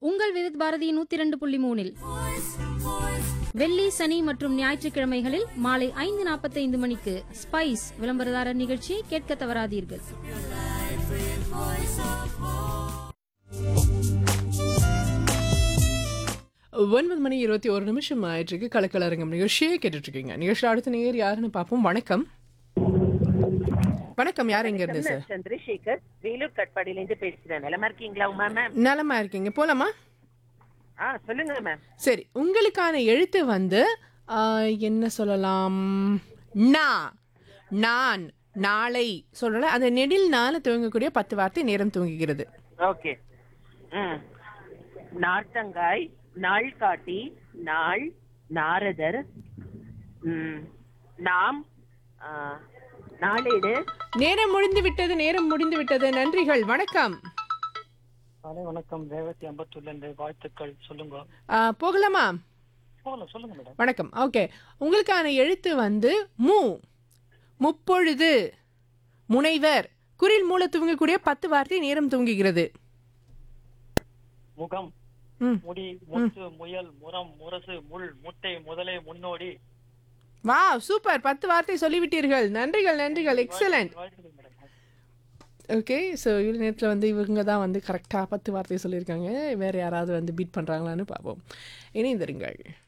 உங்கள் விருத் பாரதி நூத்தி இரண்டு புள்ளி மூணில் வெள்ளி சனி மற்றும் ஞாயிற்றுக்கிழமைகளில் மாலை ஐந்து நாற்பத்தைந்து மணிக்கு ஸ்பைஸ் விளம்பரதாரர் நிகழ்ச்சியை கேட்க தவறாதீர்கள் ஒன்பது மணி இருபத்தி ஒரு நிமிஷம் ஆயிட்டிருக்கு கலக்கலரங்கம் நிகழ்ச்சியே கேட்டுட்டு இருக்கீங்க நிகழ்ச்சி அடுத்த நேர் யாருன்னு பார்ப்போம் வணக்கம் வணக்கம் யார் எங்க இருந்து சார் சந்திரசேகர் வேலூர் கட்பாடியில இருந்து பேசுறேன் நிலமா இருக்கீங்களா உமா மேம் நலமா இருக்கீங்க போலாமா ஆ சொல்லுங்க மேம் சரி உங்களுக்கான எழுத்து வந்து ஆ, என்ன சொல்லலாம் நா நான் நாளை சொல்லல அந்த நெடில் நாள துவங்கக்கூடிய பத்து வார்த்தை நேரம் துவங்குகிறது ஓகே ம் நார்த்தங்காய் நாள் காட்டி நாள் நாரதர் ம், நாம் ஆ, நாளேடு நேரம் முடிந்து விட்டது நேரம் முடிந்து விட்டது நன்றிகள் வணக்கம் காலை வணக்கம் ரேவதி அம்பத்தூர்லேருந்து வாழ்த்துக்கள் சொல்லுங்க ஆ, போகலாமா போகலாம் சொல்லுங்க மேடம் வணக்கம் ஓகே உங்களுக்கான எழுத்து வந்து மு முப்பொழுது முனைவர் குரில் மூல துவங்கக்கூடிய பத்து வார்த்தை நேரம் துவங்குகிறது முகம் ம். முடி முத்து முயல் முரம் முரசு முள் முட்டை முதலை முன்னோடி வா சூப்பர் பத்து வார்த்தை சொல்லிவிட்டீர்கள் நன்றிகள் நன்றிகள் எக்ஸலண்ட் வாழ்த்துக்கள் மேடம் ஓகே ஸோ இவ்வளோ நேரத்தில் வந்து இவங்க தான் வந்து கரெக்டாக பத்து வார்த்தை சொல்லியிருக்காங்க வேறு யாராவது வந்து பீட் பண்ணுறாங்களான்னு பார்ப்போம் இணைந்திருங்கள்